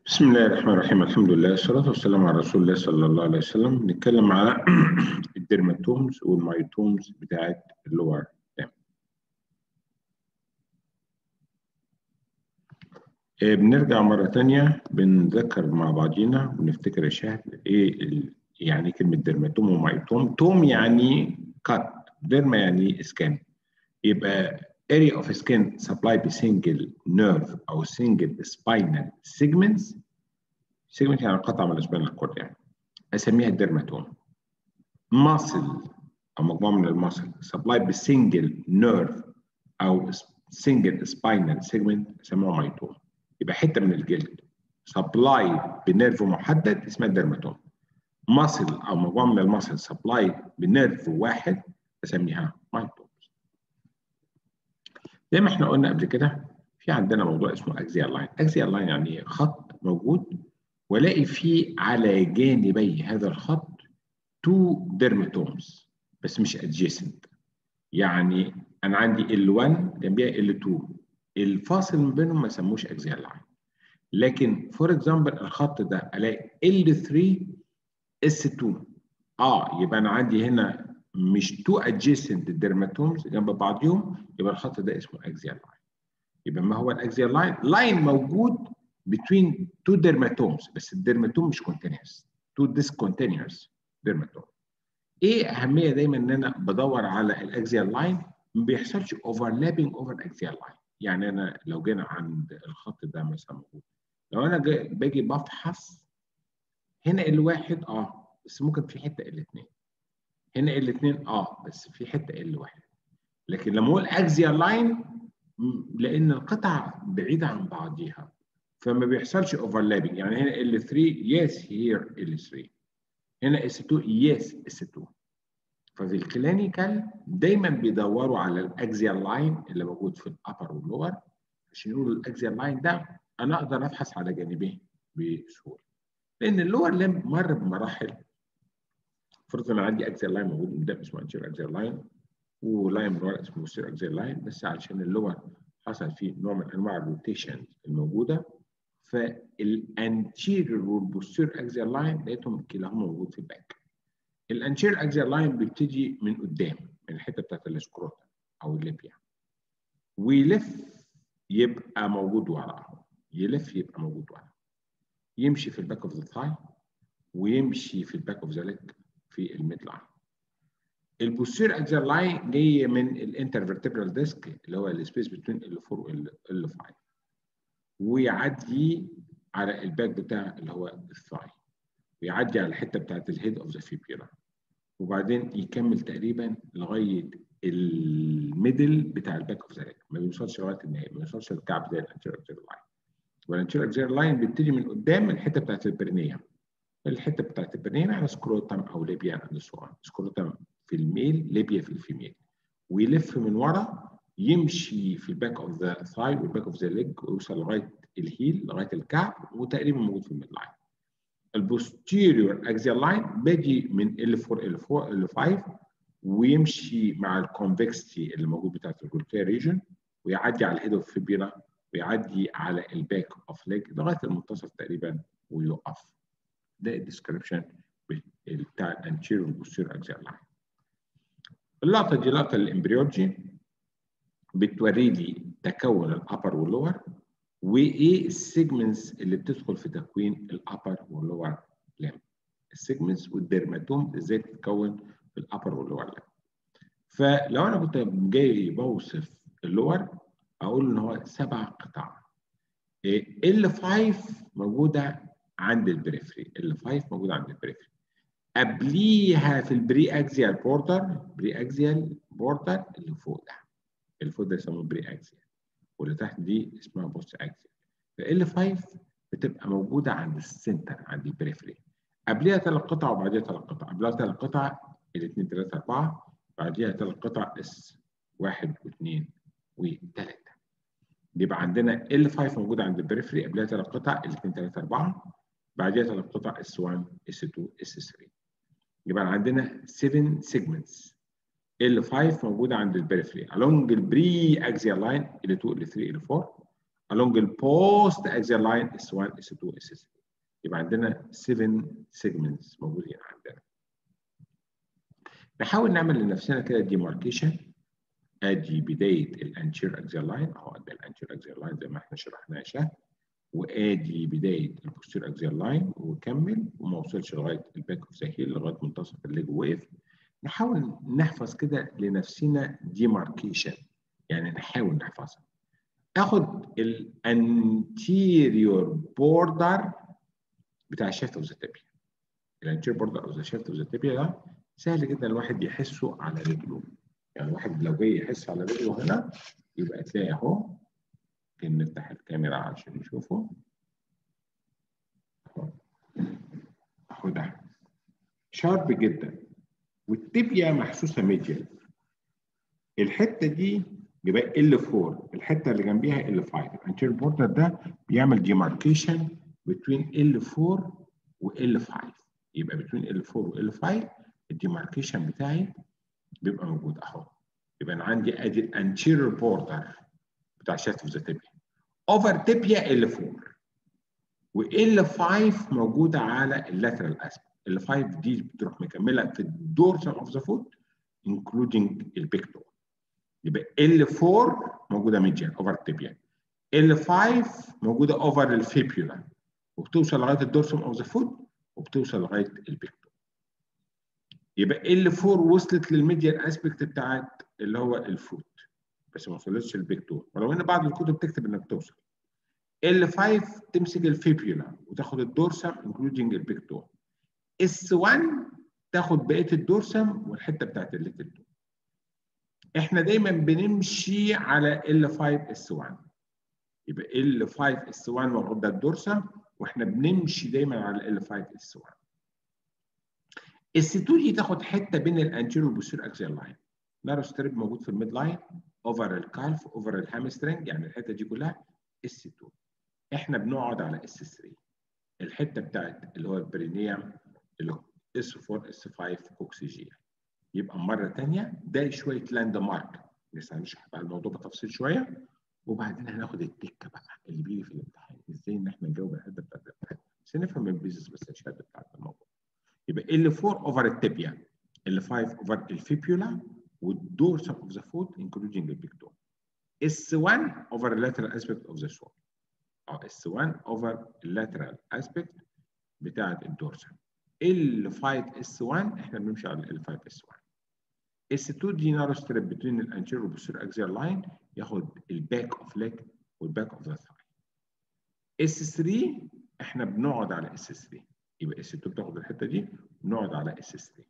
بسم الله الرحمن الرحيم الحمد لله والصلاة والسلام على رسول الله صلى الله عليه وسلم نتكلم على الديرماتومز والمايتومز بتاعت اللور دام آه، بنرجع مرة تانية بنذكر مع بعضينا ونفتكر يا شهد ايه ال... يعني كلمة ديرماتوم ومايتوم توم يعني كات ديرما يعني اسكان يبقى area of skin supplied by single nerve أو single spinal segments segment يعني قطعة من spinal cord يعني أسميها الديرماتوم muscle أو مجموعة من المصل supplied by single nerve أو single spinal segment أسموها مايتوم يبقى حتة من الجلد supplied بنيرف محدد اسمها الديرماتوم muscle أو مجموعة من المصل supplied بنيرف واحد أسميها مايتوم زي ما احنا قلنا قبل كده في عندنا موضوع اسمه اكزيال لاين اكزيال لاين يعني خط موجود والاقي فيه على جانبي هذا الخط تو ديرماتومز بس مش ادجيسنت يعني انا عندي ال1 جنبيها ال2 الفاصل ما بينهم ما يسموش اكزيال لاين لكن فور اكزامبل الخط ده الاقي ال3 اس2 اه يبقى انا عندي هنا مش تو ادجيسنت ديرماتومز جنب بعضهم يبقى الخط ده اسمه اكزيال لاين يبقى ما هو الاكزيال لاين لاين موجود between two dermatomes بس الديرماتوم مش continuous two discontinuous dermatome ايه اهميه دايما ان انا بدور على الاكزيال لاين ما بيحصلش overlapping over الاكزيال لاين يعني انا لو جينا عند الخط ده مثلا موجود لو انا باجي بفحص هنا الواحد اه بس ممكن في حته الاثنين هنا الاثنين اه بس في حته ال واحد لكن لما اقول اكزيال لاين لان القطع بعيده عن بعضيها فما بيحصلش اوفرلابنج يعني هنا ال 3 يس هير ال 3 هنا اس 2 يس اس 2 ففي الكلينيكال دايما بيدوروا على الاكزيال لاين اللي موجود في الابر واللور عشان يقولوا الاكزيال لاين ده انا اقدر ابحث على جانبيه بسهوله لان اللور لم مر بمراحل فرض انا عندي اكزيال لاين موجود قدام اسمه انتير اكزيال لاين ولاين من ورا اسمه بوستير اكزيال لاين بس علشان اللور حصل فيه نوع من انواع الروتيشن الموجوده فالانتيريور والبوستير اكزيال لاين لقيتهم كلاهما موجود في الباك الانتيريور اكزيال لاين بيبتدي من قدام من الحته بتاعت الاسكروتا او الليبيا ويلف يبقى موجود ورا يلف يبقى موجود ورا يمشي في الباك اوف ذا ثاي ويمشي في الباك اوف ذا ليج في الميد لاين البوستير اكزال لاين جاي من الانترفيرتبرال ديسك اللي هو السبيس بين ال 4 وال 5 ويعدي على الباك بتاع اللي هو الثاي ويعدي على الحته بتاعت الهيد اوف ذا فيبيولا وبعدين يكمل تقريبا لغايه الميدل بتاع الباك اوف ذا ليج ما بيوصلش لغايه النهايه ما بيوصلش للكعب زي الانتيريور اكزال لاين والانتيريور اكزال لاين بيبتدي من قدام الحته بتاعت البرنيه الحته بتاعت البرنين على سكروتم او ليبيا اند سو سكروتم في الميل ليبيا في الفيميل ويلف من ورا يمشي في الباك اوف ذا ثاي والباك اوف ذا ليج ويوصل لغايه الهيل لغايه الكعب وتقريبا موجود في الميد لاين البوستيريور اكزيال لاين باجي من ال 4 ال 4 ال 5 ويمشي مع الكونفكستي اللي موجود بتاعت الجلوتيا ريجن ويعدي على الهيد اوف فيبيلا ويعدي على الباك اوف ليج لغايه المنتصف تقريبا ويقف ده الديسكربشن بتاع الانتيريور والبوستيريور اكزيال لاين اللقطه دي لقطه الامبريولوجي بتوري لي تكون الابر واللور وايه السيجمنتس اللي بتدخل في تكوين الابر واللور لام السيجمنتس والديرماتوم ازاي تتكون في الابر واللور لام فلو انا كنت جاي بوصف اللور اقول ان هو سبع قطع ال 5 موجوده عند البريفري ال 5 موجوده عند البريفري قبليها في البري اكزيال بوردر بري اكزيال بوردر اللي فوق ده اللي فوق ده يسموه بري اكزيال واللي تحت دي اسمها بوست اكزيال ال 5 بتبقى موجوده عند السنتر عند البريفري قبليها ثلاث قطع وبعديها ثلاث قطع قبلها ثلاث قطع الاثنين ثلاثه اربعه بعديها ثلاث قطع اس واحد واثنين وثلاثه يبقى عندنا ال 5 موجوده عند البريفري قبلها ثلاث قطع الاثنين ثلاثه اربعه بعديها ثلاث قطع اس 1 اس 2 اس 3 يبقى عندنا 7 segments ال 5 موجوده عند البريفري along البري اكزيال لاين ال 2 ال 3 ال 4 along البوست axial line S1 S2 S3 يبقى عندنا 7 segments موجودين عندنا نحاول نعمل لنفسنا كده ديماركيشن ادي بدايه الانشير اكزيال لاين اهو ادي الانشير اكزيال لاين زي ما احنا شرحناها شهر وادي بدايه البوستير اكزيال لاين وكمل وما وصلش لغايه الباك اوف ذا هيل لغايه منتصف الليج وقف نحاول نحفظ كده لنفسنا ديماركيشن يعني نحاول نحفظها اخد الانتيريور بوردر بتاع الشافت اوف ذا تيبيا الانتيريور بوردر اوف ذا شافت اوف ذا تيبيا ده سهل جدا الواحد يحسه على رجله يعني الواحد لو جاي يحس على رجله هنا يبقى تلاقي اهو ممكن نفتح الكاميرا عشان نشوفه اهو اهو ده شارب جدا والتبيا محسوسه ميديال الحته دي يبقى L4 الحته اللي جنبيها L5 الانتيريور بوردر ده بيعمل ديماركيشن بين L4 و L5 يبقى بين L4 و L5 الديماركيشن بتاعي بيبقى موجود اهو يبقى انا عندي ادي الانتيريور بوردر بتاع شافت اوف ذا تيبيا اوفر تيبيا L4 و L5 موجوده على اللاترال اسبكت ال5 دي بتروح مكمله في الدورسال اوف ذا فوت انكلودنج البيكتو يبقى L4 موجوده ميديال اوفر التيبيا L5 موجوده اوفر الفيبيولا وبتوصل لغايه الدورسال اوف ذا فوت وبتوصل لغايه البيكتو يبقى L4 وصلت للميديال اسبكت بتاعت اللي هو الفوت بس ما وصلتش للبيكتو ولو ان بعض الكتب تكتب انك توصل L5 تمسك الفيبيولا وتاخد الدورسم انكلودنج البيكتو S1 تاخد بقيه الدورسم والحته بتاعت الليتل 2 احنا دايما بنمشي على L5 S1 يبقى L5 S1 واخد ده الدورسم واحنا بنمشي دايما على L5 S1 S2 دي تاخد حته بين الانتيريور والبوستيريور اكسيال لاين نارو ستريب موجود في الميد لاين اوفر الكالف اوفر الهامسترنج يعني الحته دي كلها S2 احنا بنقعد على S3 الحته بتاعت اللي هو البرينيوم اللي هو S4 S5 كوكسيجين يبقى مره ثانيه ده شويه لاند مارك لسه هنشرح بقى الموضوع بتفصيل شويه وبعدين هناخد التكه بقى اللي بيجي في الامتحان ازاي ان احنا نجاوب الحته بتاعت الامتحان بس نفهم البيزنس بس الشهاده بتاعت الموضوع يبقى ال 4 اوفر التبيا ال 5 اوفر الفيبيولا والدورسال اوف ذا فوت انكلودينج البيك تو اس 1 اوفر اللاترال اسبكت اوف ذا سول او اس 1 اوفر اللاترال اسبكت بتاعت الدورسال ال 5 اس 1 احنا بنمشي على ال 5 اس 1 اس 2 دي نارو ستريب بين الانتيريور والبوستيريور اكزيال لاين ياخد الباك اوف ليج والباك اوف ذا ثاي اس 3 احنا بنقعد على اس 3 يبقى اس 2 بتاخد الحته دي ونقعد على اس 3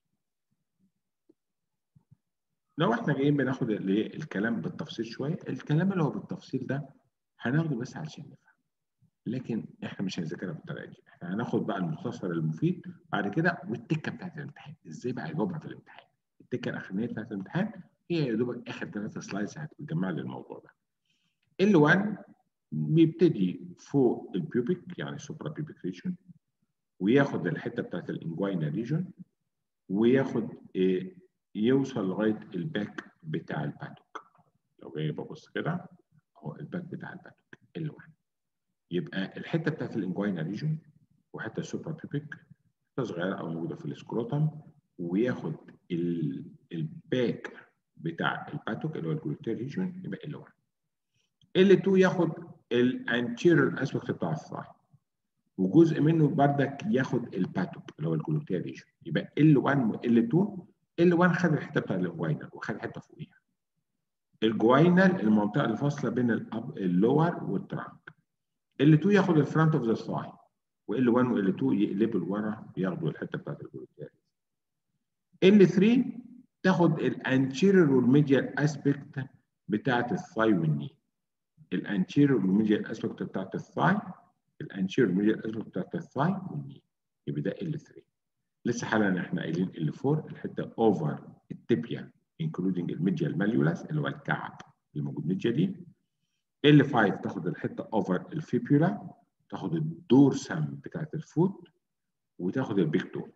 لو احنا جايين بناخد الكلام بالتفصيل شويه الكلام اللي هو بالتفصيل ده هناخده بس علشان نفهم لكن احنا مش هنذاكرها بالطريقه دي احنا هناخد بقى المختصر المفيد بعد كده والتكه بتاعت الامتحان ازاي بقى اجاوبها في الامتحان التكه الاخرانيه بتاعت الامتحان هي يا دوبك اخر ثلاثه سلايدز هتتجمع لي الموضوع ده ال1 بيبتدي فوق البيوبيك يعني سوبرا بيوبيك ريجن وياخد الحته بتاعت الانجوينا ريجن وياخد إيه يوصل لغايه الباك بتاع الباتوك لو جاي ببص كده اهو الباك بتاع الباتوك ال1 يبقى الحته بتاعت الانجوينا ريجن وحته سوبرا بيبيك حته صغيره او موجوده في السكروتم وياخد الباك بتاع الباتوك اللي هو الجلوتير ريجن يبقى ال1 ال2 ياخد الانتيريور اسبكت بتاع الثاي وجزء منه بردك ياخد الباتوك اللي هو الجلوتير ريجن يبقى ال1 وال2 ال1 خد الحته بتاع الجوينال وخد حته فوقيها الجوينال المنطقه اللي فاصله بين اللور والترانك ال2 ياخد الفرونت اوف ذا ثاي وال1 وال2 يقلبوا لورا ياخدوا الحته بتاعت الجلوتير ال3 تاخد الانتيريور والميديال اسبكت بتاعت الثاي والني الانتيريور والميديال اسبكت بتاعت الثاي الانتيريور والميديال اسبكت بتاعت الثاي والني يبقى ده ال3 لسه حالا احنا قايلين ال4 الحته اوفر التبيا انكلودنج الميديال ماليولاس اللي هو الكعب اللي موجود ميديا دي ال5 تاخد الحته اوفر الفيبيولا تاخد الدورسم بتاعت الفوت وتاخد البيك تو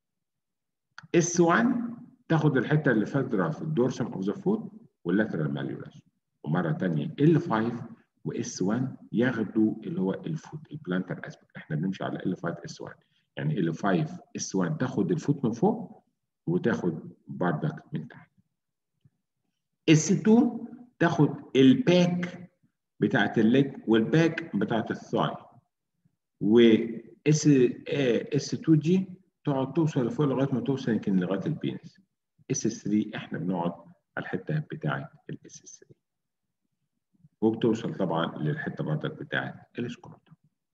اس1 تاخد الحته اللي فاضله في الدورسم اوف ذا فوت واللاترال ماليولاس ومره ثانيه ال5 واس 1 ياخدوا اللي هو الفوت البلانتر اسبكت احنا بنمشي على ال 5 اس 1 يعني ال 5 اس 1 تاخد الفوت من فوق وتاخد بردك من تحت اس 2 تاخد الباك بتاعت الليج والباك بتاعت الثاي و اس اس 2 دي تقعد توصل لفوق لغايه ما توصل يمكن لغايه البينس اس 3 احنا بنقعد على الحته بتاعت الاس 3 وبتوصل طبعا للحته برضك بتاعت السكروتم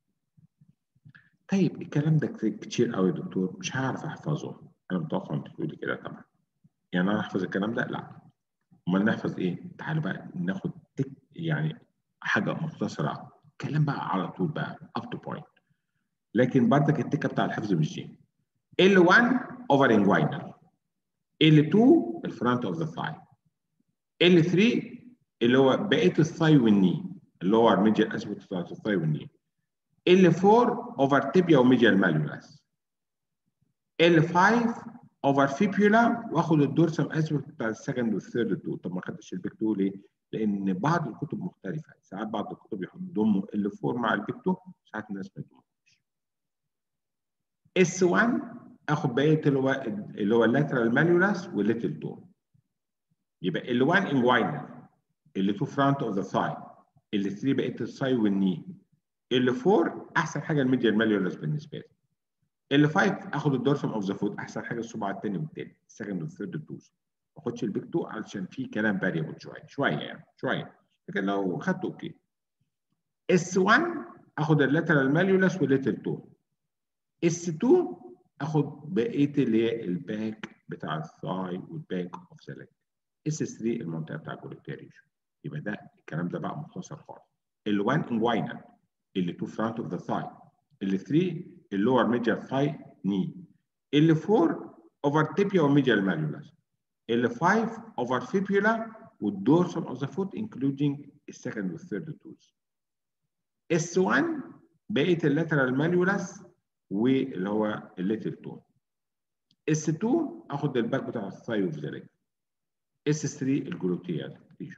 طيب الكلام ده كتير قوي يا دكتور مش هعرف احفظه انا متوقع انت تقولي كده طبعا يعني انا احفظ الكلام ده لا امال نحفظ ايه تعالوا بقى ناخد تك يعني حاجه مختصره كلام بقى على طول بقى اب تو بوينت لكن برضك التكه بتاع الحفظ مش دي L1 over inguinal L2 الفرونت اوف ذا ثاي L3 اللي هو بقيه الثاي والني اللي هو الميديال اسبكت بتاعت الثاي والني L4 over tibia وميديال malleolus L5 over fibula واخد الدورسم اسبكت بتاع السكند والثيرد تو طب ما خدتش البيك تو ليه؟ لان بعض الكتب مختلفه ساعات بعض الكتب يضموا L4 مع البيك تو ساعات الناس ما يضموش S1 اخد بقيه اللي هو اللي هو اللاترال ماليولاس والليتل تو يبقى ال1 انجوينال ال2 فرونت اوف ذا ثاي ال3 بقيه الثاي والني ال4 احسن حاجه الميديال ماليولاس بالنسبه لي ال5 اخد الدورسم اوف ذا فوت احسن حاجه الصباع الثاني والثالث السكند والثيرد توز ما اخدش البيك تو علشان في كلام فاريبل شويه شويه يعني شويه لكن لو خدته اوكي اس1 اخد اللاترال ماليولاس والليتل تو اس2 اخد بقيه اللي هي الباك بتاع الثاي والباك اوف ذا ليج اس 3 المنطقه بتاع الجلوتيريش يبقى ده الكلام ده بقى مختصر خالص ال1 انجوينال ال2 فرونت اوف ذا ثاي ال3 اللور ميديال ثاي ني ال4 اوفر تيبيا وميديال ماليولاس ال5 اوفر فيبيولا والدورسم اوف ذا فوت انكلودينج السكند والثيرد توز اس1 بقيه اللاترال ماليولاس واللي هو الليتل تو اس 2 اخد الباك بتاع الثاي اوف ذا ليج اس 3 الجلوتيال ريجن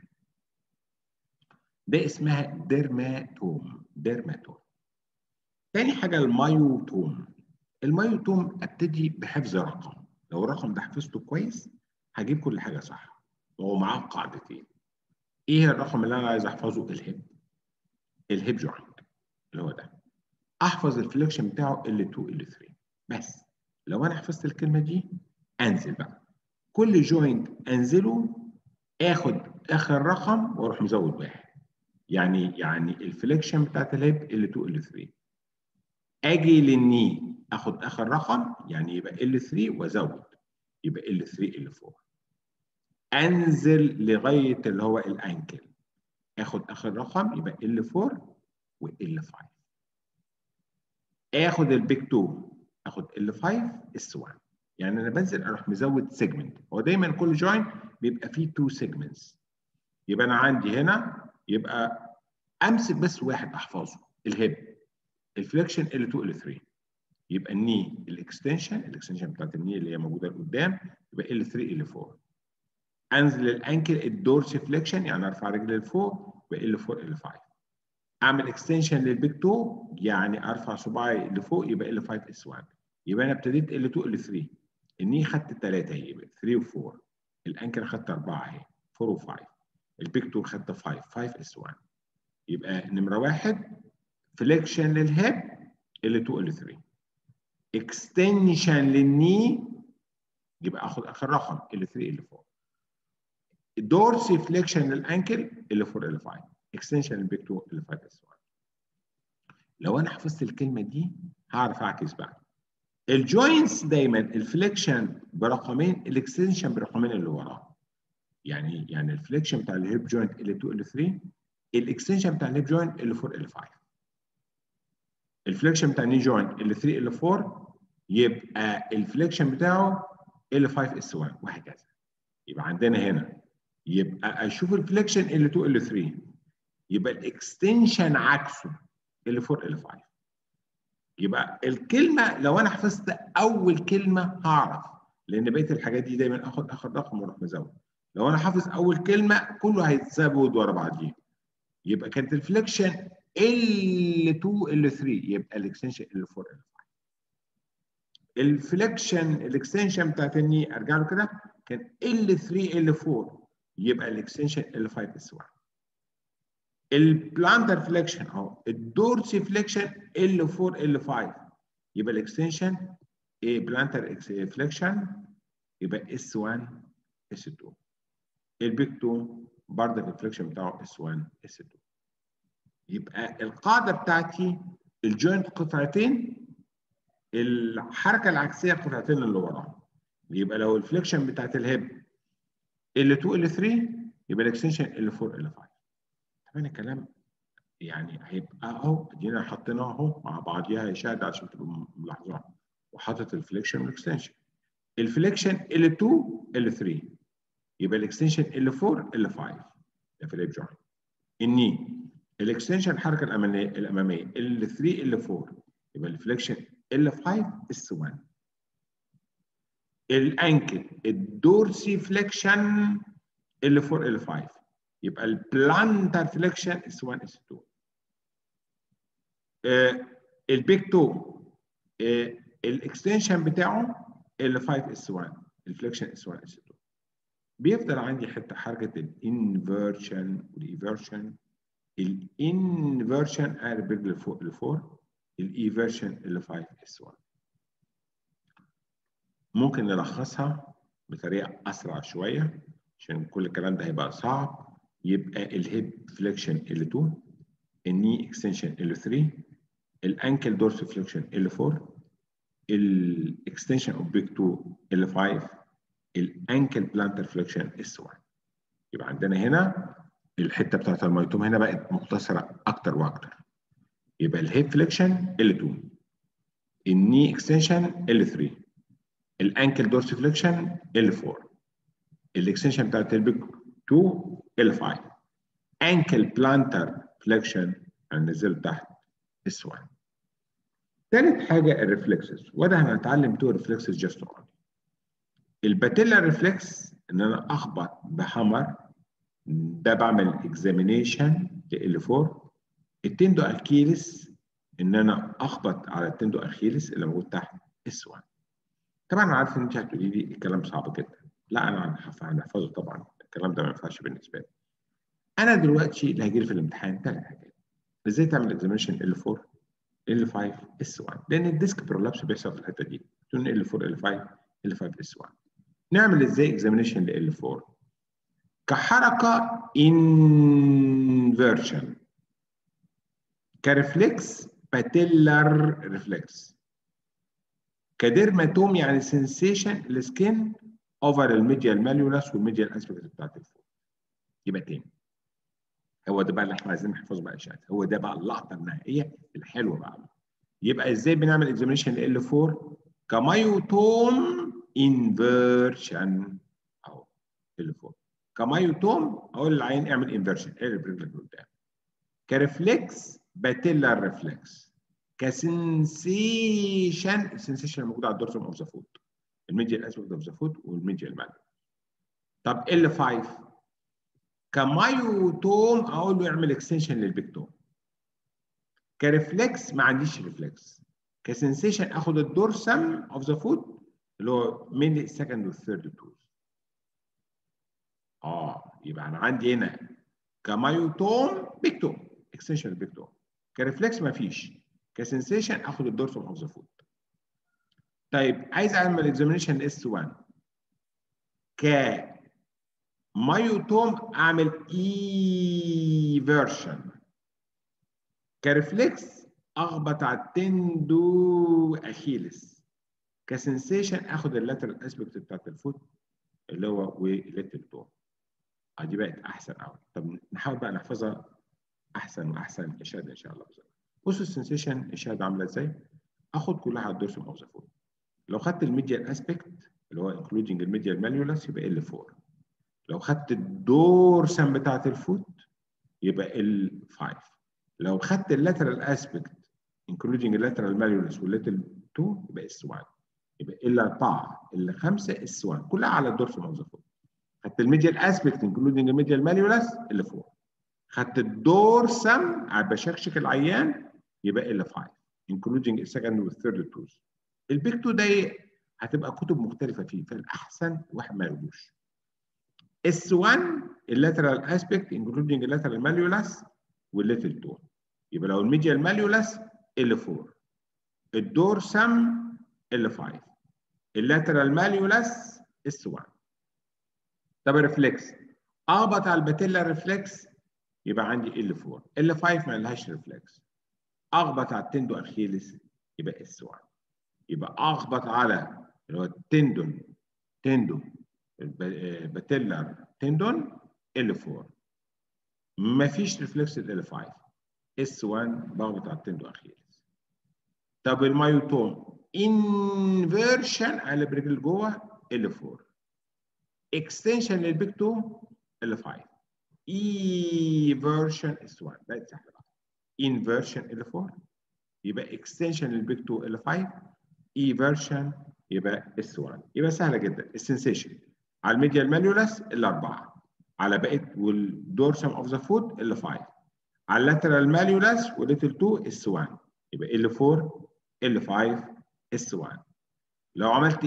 ده اسمها ديرماتوم ديرماتوم تاني حاجه المايوتوم المايوتوم ابتدي بحفظ رقم لو الرقم ده حفظته كويس هجيب كل حاجه صح وهو معاه قاعدتين ايه الرقم اللي انا عايز احفظه الهيب الهيب جوينت اللي هو ده احفظ الفليكشن بتاعه L2 L3 بس لو انا حفظت الكلمه دي انزل بقى كل جوينت انزله اخد اخر رقم واروح مزود واحد يعني يعني الفليكشن بتاعت الهيب L2 L3 اجي للني اخد اخر رقم يعني يبقى L3 وازود يبقى L3 L4 انزل لغايه اللي هو الانكل اخد اخر رقم يبقى L4 و L5 اخد البيك 2 اخد L5 S1 يعني انا بنزل اروح مزود سيجمنت هو دايما كل جوين بيبقى فيه 2 سيجمنتس يبقى انا عندي هنا يبقى امسك بس واحد احفظه الهيب الفليكشن L2 L3 يبقى الني الاكستنشن الاكستنشن بتاعت الني اللي هي موجوده لقدام يبقى L3 L4 انزل الانكل الدورس فليكشن يعني ارفع رجلي لفوق يبقى L4 L5 اعمل اكستنشن للبيك 2 يعني ارفع صباعي لفوق يبقى ال 5 اس 1 يبقى انا ابتديت ال 2 ال 3 الني خدت 3 اهي يبقى 3 و 4 الانكل خدت 4 اهي 4 و 5 البيك 2 خدت 5 5 اس 1 يبقى نمره واحد فليكشن للهيب ال 2 ال 3 اكستنشن للني يبقى اخد اخر رقم ال 3 ال 4 دورسي فليكشن للانكل ال 4 ال 5 اكستنشن البيك 2 اللي فات السؤال لو انا حفظت الكلمه دي هعرف اعكس بقى الجوينتس دايما الفليكشن برقمين الاكستنشن برقمين اللي وراه يعني يعني الفليكشن بتاع الهيب جوينت ال 2 ال 3 الاكستنشن بتاع الهيب جوينت ال 4 ال 5 الفليكشن بتاع الني جوينت ال 3 ال 4 يبقى الفليكشن بتاعه ال 5 اس 1 وهكذا يبقى عندنا هنا يبقى اشوف الفليكشن ال 2 ال 3 يبقى الاكستنشن عكسه ال 4 ال 5 يبقى الكلمه لو انا حفظت اول كلمه هعرف لان بقيه الحاجات دي دايما اخد اخر رقم واروح مزود لو انا حافظ اول كلمه كله هيتزود ورا بعضيه يبقى كانت الفليكشن L2 L3 يبقى الاكستنشن L4 L5 الفليكشن الاكستنشن بتاعت الني ارجع له كده كان L3 L4 يبقى الاكستنشن L5 S1 البلانتر فليكشن اهو الدورسي فليكشن L4 L5 يبقى الاكستنشن بلانتر فليكشن يبقى S1 S2 البيك 2 برضه الفليكشن بتاعه S1 S2 يبقى القاعده بتاعتي الجوينت قطعتين الحركه العكسيه القطعتين اللي وراها يبقى لو الفليكشن بتاعت الهيب L2 L3 يبقى الاكستنشن L4 L5 طبعا الكلام يعني هيبقى اهو ادينا حطيناه اهو مع بعضيها يشاهد عشان تبقوا ملاحظين وحاطط الفليكشن والاكستنشن الفليكشن L2 L3 يبقى الاكستنشن L4 L5 ده في الهيب جوينت الني الاكستنشن الحركه الاماميه الاماميه L3 L4 يبقى الفليكشن L5 S1 الانكل الدورسي فليكشن L4 L5 يبقى البلانتر فليكشن S1 S2 آه البيك 2 آه الاكستنشن بتاعه L5 S1 الفليكشن S1 S2 بيفضل عندي حته حركه الانفيرشن والايفيرشن الانفيرشن قارب رجل فوق لفوق الايفيرشن اللي 5 اس 1 ممكن نلخصها بطريقه اسرع شويه عشان كل الكلام ده هيبقى صعب يبقى الهيب فليكشن ال 2 الني اكستنشن ال 3 الانكل دورس فليكشن ال 4 الاكستنشن اوف بيك 2 ال 5 الانكل بلانتر فليكشن اس 1 يبقى عندنا هنا الحته بتاعت الميتوم هنا بقت مختصره اكتر واكتر يبقى الهيب فليكشن L2 الني اكستنشن L3 الانكل دورس فليكشن L4 الاكستنشن بتاعت البيك 2 L5 انكل بلانتر فليكشن هننزله تحت S1 ثالث حاجه الريفلكسز وده هنتعلم تو ريفلكسز جاست اونلي الباتيلا ريفلكس ان انا اخبط بهامر ده بعمل اكزامينيشن ل L4 التندو اكيلس ان انا اخبط على التندو اخيلس اللي موجود تحت اس 1 طبعا انا عارف ان انت هتقولي لي الكلام صعب جدا لا انا هنحفظه طبعا الكلام ده ما ينفعش بالنسبه لي انا دلوقتي اللي هيجي لي في الامتحان ثلاث حاجات ازاي تعمل اكزامينشن ال 4 ال 5 اس 1 لان الديسك برولابس بيحصل في الحته دي تقول ال 4 ال 5 ال 5 اس 1 نعمل ازاي اكزامينشن ل 4 كحركه انفيرشن كرفلكس باتيلر ريفلكس كديرماتوم يعني سنسيشن السكين اوفر الميديال ماليولس والميديال اسبكت بتاعت الفوق يبقى تاني هو ده بقى اللي احنا عايزين نحفظه بقى اشاعات هو ده بقى اللقطه النهائيه الحلوه بقى يبقى ازاي بنعمل اكزامينشن ل 4 كمايوتوم انفيرشن اهو ال 4 كمايوتوم اقول للعين اعمل انفيرشن اقلب رجلك لقدام كرفلكس باتيلر ريفلكس كسنسيشن السنسيشن الموجود على الدورسوم اوف ذا فوت الميديال اسبكت اوف ذا فوت والميديال مان طب ال 5 كمايوتوم اقول له اعمل اكستنشن للبيكتوم كريفلكس ما عنديش ريفلكس كسنسيشن اخد الدورسم اوف ذا فوت اللي هو من السكند والثيرد توز اه يبقى انا عندي هنا كمايوتوم بيكتوم اكستنشن البيكتوم كريفلكس ما فيش كسنسيشن اخد الدورسوم اوف ذا فوت طيب عايز اعمل اكزامينشن اس 1 ك مايوتوم اعمل ايفيرشن كريفلكس اخبط على التندو اخيلس كسنسيشن اخد اللاترال اسبكت بتاعت الفوت اللي هو وليتل تو دي بقت احسن قوي طب نحاول بقى نحفظها احسن واحسن اشاده ان شاء الله بصوا السنسيشن اشاده عامله ازاي اخد كلها على الدورسوم اوف ذا فوت لو خدت الميديال اسبكت اللي هو انكلودنج الميديال ماليولس يبقى ال 4 لو خدت الدورسم بتاعت الفوت يبقى ال 5 لو خدت اللاترال اسبكت انكلودنج اللاترال ماليولس والليتل 2 يبقى اس 1 يبقى ال 4 ال 5 اس 1 كلها على الدورسوم اوف ذا فوت خدت الميديال اسبكت انكلودنج الميديال ماليولس ال 4 خدت الدورسم بشكشك العيان يبقى ال 5 including السكند والثيرد توز البيك 2 ده هتبقى كتب مختلفه فيه فالاحسن واحد ما يقولوش اس 1 اللاترال اسبكت including اللاترال ماليولاس والليتل 2 يبقى لو الميديال ماليولاس ال 4 الدورسم ال 5 اللاترال ماليولاس اس 1 طب الريفلكس اهبط على الباتيلا ريفلكس يبقى عندي ال 4 ال 5 ما لهاش ريفلكس اخبط على التندو اخيلس يبقى اس 1 يبقى اخبط على اللي هو التندون تندو باتيلر تندون ال 4 مفيش ريفلكس ال 5 اس 1 بخبط على التندو اخيلس طب المايوتوم انفيرشن على برجل جوه ال 4 اكستنشن للبيك 2 ال 5 ايفيرشن اس 1 بقت سهله بقى انفيرشن ال 4 يبقى اكستنشن للبيك 2 ال 5 ايفيرشن يبقى اس 1 يبقى سهله جدا السنسيشن على الميديال ماليولاس الاربعه على بقيه والدورسم اوف ذا فوت ال 5 على اللاترال ماليولاس وليتل 2 اس 1 يبقى ال 4 ال 5 اس 1 لو عملت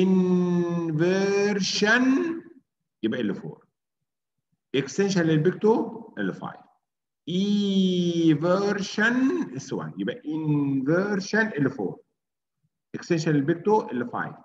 انفيرشن يبقى ال 4 اكستنشن للبيك 2 ال 5 ايفيرشن اس 1 يبقى انفيرشن ال 4 اكستنشن للبيك 2 ال 5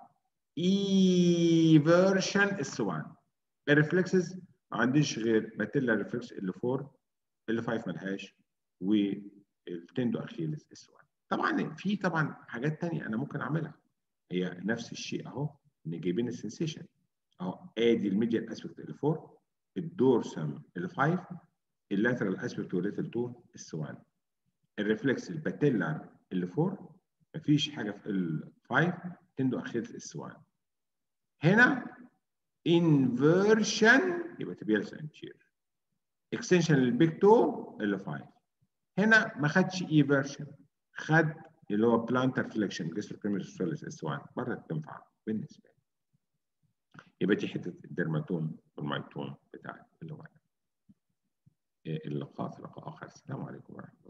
ايفيرشن اس 1 الريفلكسز ما عنديش غير باتيلا ريفلكس ال 4 ال 5 ملهاش والتندو اخيلس اس 1 طبعا في طبعا حاجات ثانيه انا ممكن اعملها هي نفس الشيء اهو ان جايبين السنسيشن اهو ادي الميديال اسبكت ال 4 الدورسم ال 5 اللاترال اسبكت والليتل 2 اس 1 الريفلكس الباتيلر ال 4 مفيش حاجه في ال 5 تندو اخيلس اس 1 هنا انفيرشن يبقى تبيالس انتير اكستنشن للبيك 2 ال 5 هنا ما خدش ايفيرشن خد اللي هو بلانتر فليكشن جسر كريمس سوليس اس 1 برضه تنفع بالنسبه لي يبقى دي حته الدرماتوم والمايتوم بتاع اللي هو اللقاء في لقاء اخر السلام عليكم ورحمه الله